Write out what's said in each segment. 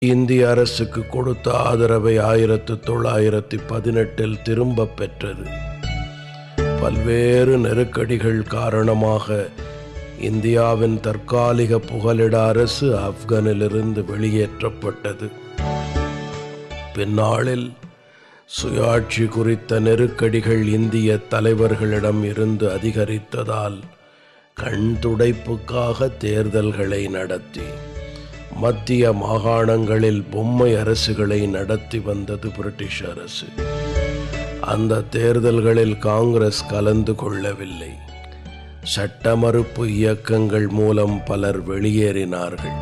இந்திய அரசுக்கு கொடுத்த ஆதரவை ஆயிரத்து தொள்ளாயிரத்தி பதினெட்டில் திரும்பப் பெற்றது பல்வேறு நெருக்கடிகள் காரணமாக இந்தியாவின் தற்காலிக புகலிட அரசு ஆப்கானிலிருந்து வெளியேற்றப்பட்டது பின்னாளில் சுயாட்சி குறித்த நெருக்கடிகள் இந்திய தலைவர்களிடம் இருந்து அதிகரித்ததால் கண் துடைப்புக்காக தேர்தல்களை நடத்தி மத்திய மாகாணங்களில் பொம்மை அரசுகளை நடத்தி வந்தது பிரிட்டிஷ் அரசு அந்த தேர்தல்களில் காங்கிரஸ் கலந்து கொள்ளவில்லை சட்ட மறுப்பு இயக்கங்கள் மூலம் பலர் வெளியேறினார்கள்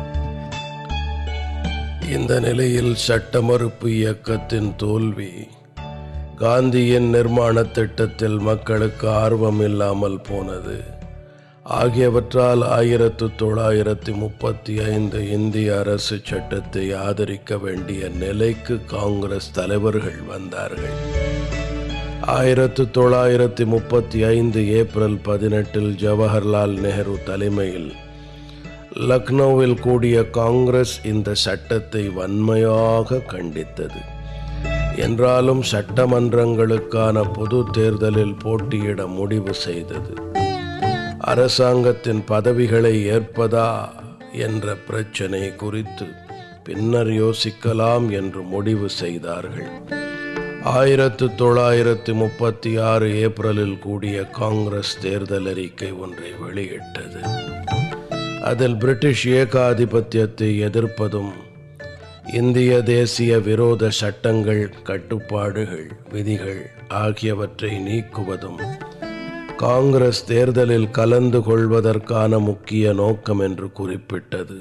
இந்த நிலையில் சட்ட மறுப்பு இயக்கத்தின் தோல்வி காந்தியின் நிர்மாண திட்டத்தில் மக்களுக்கு ஆர்வம் இல்லாமல் போனது ஆகியவற்றால் ஆயிரத்து தொள்ளாயிரத்தி முப்பத்தி ஐந்து இந்திய அரசு சட்டத்தை ஆதரிக்க வேண்டிய நிலைக்கு காங்கிரஸ் தலைவர்கள் வந்தார்கள் ஆயிரத்து தொள்ளாயிரத்தி முப்பத்தி ஐந்து ஏப்ரல் பதினெட்டில் ஜவஹர்லால் நேரு தலைமையில் லக்னோவில் கூடிய காங்கிரஸ் இந்த சட்டத்தை வன்மையாக கண்டித்தது என்றாலும் சட்டமன்றங்களுக்கான பொது தேர்தலில் போட்டியிட முடிவு செய்தது அரசாங்கத்தின் பதவிகளை ஏற்பதா என்ற பிரச்சனை குறித்து பின்னர் யோசிக்கலாம் என்று முடிவு செய்தார்கள் ஆயிரத்து தொள்ளாயிரத்து முப்பத்தி ஆறு ஏப்ரலில் கூடிய காங்கிரஸ் தேர்தல் அறிக்கை ஒன்றை வெளியிட்டது அதில் பிரிட்டிஷ் ஏகாதிபத்தியத்தை எதிர்ப்பதும் இந்திய தேசிய விரோத சட்டங்கள் கட்டுப்பாடுகள் விதிகள் ஆகியவற்றை நீக்குவதும் காங்கிரஸ் தேர்தலில் கலந்து கொள்வதற்கான முக்கிய நோக்கம் என்று குறிப்பிட்டது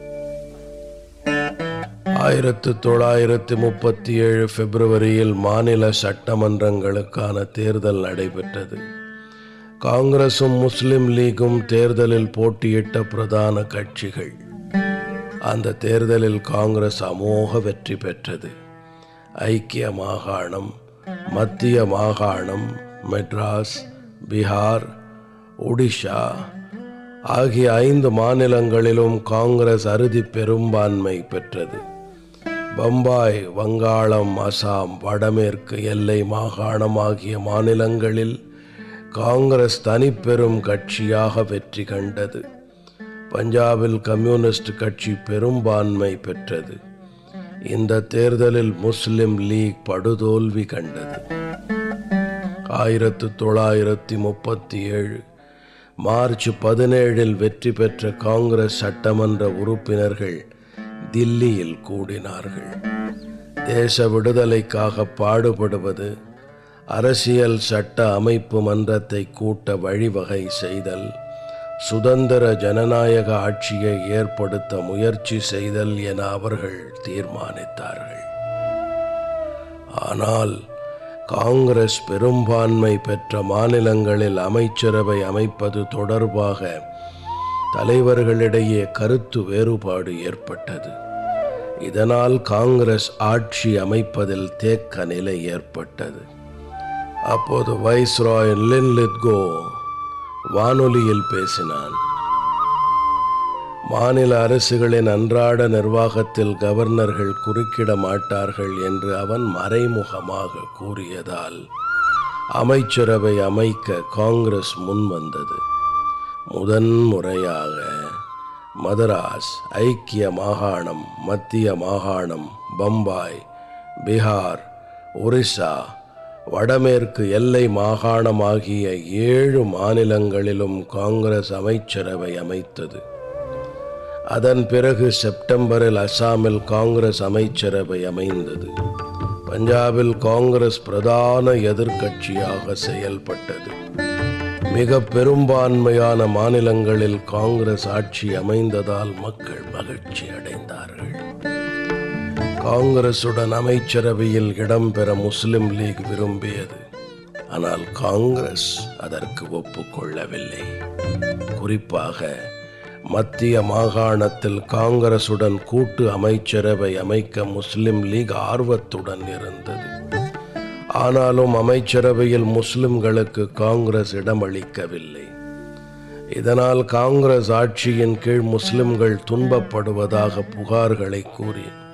ஆயிரத்து தொள்ளாயிரத்து முப்பத்தி ஏழு பிப்ரவரியில் மாநில சட்டமன்றங்களுக்கான தேர்தல் நடைபெற்றது காங்கிரசும் முஸ்லிம் லீகும் தேர்தலில் போட்டியிட்ட பிரதான கட்சிகள் அந்த தேர்தலில் காங்கிரஸ் அமோக வெற்றி பெற்றது ஐக்கிய மாகாணம் மத்திய மாகாணம் மெட்ராஸ் பீகார் ஒடிஷா ஆகிய ஐந்து மாநிலங்களிலும் காங்கிரஸ் அறுதி பெரும்பான்மை பெற்றது பம்பாய் வங்காளம் அசாம் வடமேற்கு எல்லை மாகாணம் ஆகிய மாநிலங்களில் காங்கிரஸ் தனிப்பெரும் கட்சியாக வெற்றி கண்டது பஞ்சாபில் கம்யூனிஸ்ட் கட்சி பெரும்பான்மை பெற்றது இந்த தேர்தலில் முஸ்லிம் லீக் படுதோல்வி கண்டது ஆயிரத்து தொள்ளாயிரத்தி முப்பத்தி ஏழு மார்ச் பதினேழில் வெற்றி பெற்ற காங்கிரஸ் சட்டமன்ற உறுப்பினர்கள் தில்லியில் கூடினார்கள் தேச விடுதலைக்காக பாடுபடுவது அரசியல் சட்ட அமைப்பு மன்றத்தை கூட்ட வழிவகை செய்தல் சுதந்திர ஜனநாயக ஆட்சியை ஏற்படுத்த முயற்சி செய்தல் என அவர்கள் தீர்மானித்தார்கள் ஆனால் காங்கிரஸ் பெரும்பான்மை பெற்ற மாநிலங்களில் அமைச்சரவை அமைப்பது தொடர்பாக தலைவர்களிடையே கருத்து வேறுபாடு ஏற்பட்டது இதனால் காங்கிரஸ் ஆட்சி அமைப்பதில் தேக்க நிலை ஏற்பட்டது அப்போது வைஸ்ராய் லின்லித்கோ வானொலியில் பேசினான் மாநில அரசுகளின் அன்றாட நிர்வாகத்தில் கவர்னர்கள் குறுக்கிட மாட்டார்கள் என்று அவன் மறைமுகமாக கூறியதால் அமைச்சரவை அமைக்க காங்கிரஸ் முன்வந்தது முதன் முறையாக மதராஸ் ஐக்கிய மாகாணம் மத்திய மாகாணம் பம்பாய் பீகார் ஒரிசா வடமேற்கு எல்லை மாகாணம் ஆகிய ஏழு மாநிலங்களிலும் காங்கிரஸ் அமைச்சரவை அமைத்தது அதன் பிறகு செப்டம்பரில் அசாமில் காங்கிரஸ் அமைச்சரவை அமைந்தது பஞ்சாபில் காங்கிரஸ் பிரதான எதிர்க்கட்சியாக செயல்பட்டது மிக பெரும்பான்மையான மாநிலங்களில் காங்கிரஸ் ஆட்சி அமைந்ததால் மக்கள் மகிழ்ச்சி அடைந்தார்கள் காங்கிரசுடன் அமைச்சரவையில் இடம்பெற முஸ்லிம் லீக் விரும்பியது ஆனால் காங்கிரஸ் அதற்கு ஒப்புக்கொள்ளவில்லை குறிப்பாக மத்திய மாகாணத்தில் காங்கிரசுடன் கூட்டு அமைச்சரவை அமைக்க முஸ்லிம் லீக் ஆர்வத்துடன் இருந்தது ஆனாலும் அமைச்சரவையில் முஸ்லிம்களுக்கு காங்கிரஸ் இடமளிக்கவில்லை இதனால் காங்கிரஸ் ஆட்சியின் கீழ் முஸ்லிம்கள் துன்பப்படுவதாக புகார்களை கூறி